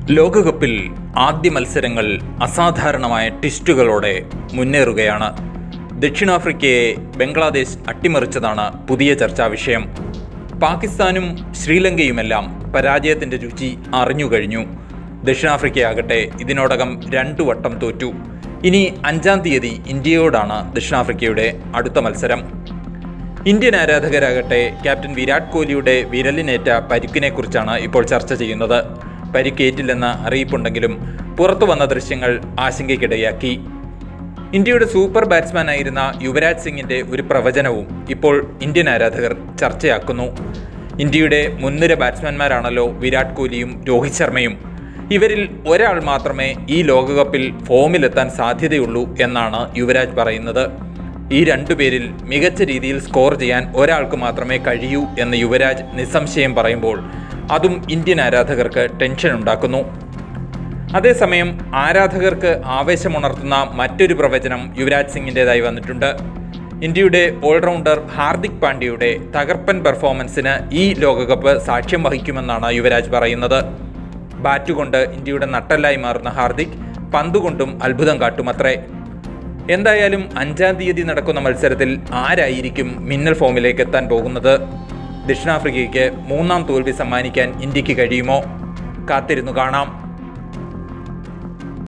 ലോകകപ്പിൽ ആദ്യ മത്സരങ്ങൾ അസാധാരണമായ ട്വിസ്റ്റുകളോടെ മുന്നേറുകയാണ് ദക്ഷിണാഫ്രിക്കയെ ബംഗ്ലാദേശ് അട്ടിമറിച്ചതാണ് പുതിയ ചർച്ചാ വിഷയം പാകിസ്ഥാനും ശ്രീലങ്കയുമെല്ലാം പരാജയത്തിൻ്റെ രുചി അറിഞ്ഞു കഴിഞ്ഞു ദക്ഷിണാഫ്രിക്കയാകട്ടെ ഇതിനോടകം രണ്ടു വട്ടം തോറ്റു ഇനി അഞ്ചാം തീയതി ഇന്ത്യയോടാണ് ദക്ഷിണാഫ്രിക്കയുടെ അടുത്ത മത്സരം ഇന്ത്യൻ ആരാധകരാകട്ടെ ക്യാപ്റ്റൻ വിരാട് കോഹ്ലിയുടെ വിരലിനേറ്റ പരിക്കിനെക്കുറിച്ചാണ് ഇപ്പോൾ ചർച്ച ചെയ്യുന്നത് പരിക്കേറ്റില്ലെന്ന അറിയിപ്പുണ്ടെങ്കിലും പുറത്തു വന്ന ദൃശ്യങ്ങൾ ആശങ്കയ്ക്കിടയാക്കി ഇന്ത്യയുടെ സൂപ്പർ ബാറ്റ്സ്മാനായിരുന്ന യുവരാജ് സിംഗിന്റെ ഒരു പ്രവചനവും ഇപ്പോൾ ഇന്ത്യൻ ആരാധകർ ചർച്ചയാക്കുന്നു ഇന്ത്യയുടെ മുൻനിര ബാറ്റ്സ്മാൻമാരാണല്ലോ വിരാട് കോഹ്ലിയും രോഹിത് ശർമ്മയും ഇവരിൽ ഒരാൾ മാത്രമേ ഈ ലോകകപ്പിൽ ഫോമിലെത്താൻ സാധ്യതയുള്ളൂ എന്നാണ് യുവരാജ് പറയുന്നത് ഈ രണ്ടുപേരിൽ മികച്ച രീതിയിൽ സ്കോർ ചെയ്യാൻ ഒരാൾക്ക് മാത്രമേ കഴിയൂ എന്ന് യുവരാജ് നിസ്സംശയം പറയുമ്പോൾ അതും ഇന്ത്യൻ ആരാധകർക്ക് ടെൻഷൻ ഉണ്ടാക്കുന്നു അതേസമയം ആരാധകർക്ക് ആവേശമുണർത്തുന്ന മറ്റൊരു പ്രവചനം യുവരാജ് സിംഗിൻ്റെതായി വന്നിട്ടുണ്ട് ഇന്ത്യയുടെ ഓൾറൗണ്ടർ ഹാർദിക് പാണ്ഡ്യയുടെ തകർപ്പൻ പെർഫോമൻസിന് ഈ ലോകകപ്പ് സാക്ഷ്യം വഹിക്കുമെന്നാണ് യുവരാജ് പറയുന്നത് ബാറ്റുകൊണ്ട് ഇന്ത്യയുടെ നട്ടല്ലായി മാറുന്ന ഹാർദിക് പന്തുകൊണ്ടും അത്ഭുതം കാട്ടുമത്രേ എന്തായാലും അഞ്ചാം തീയതി നടക്കുന്ന മത്സരത്തിൽ ആരായിരിക്കും മിന്നൽ ഫോമിലേക്ക് എത്താൻ പോകുന്നത് ദക്ഷിണാഫ്രിക്കയ്ക്ക് മൂന്നാം തോൽവി സമ്മാനിക്കാൻ ഇന്ത്യക്ക് കഴിയുമോ കാത്തിരുന്നു കാണാം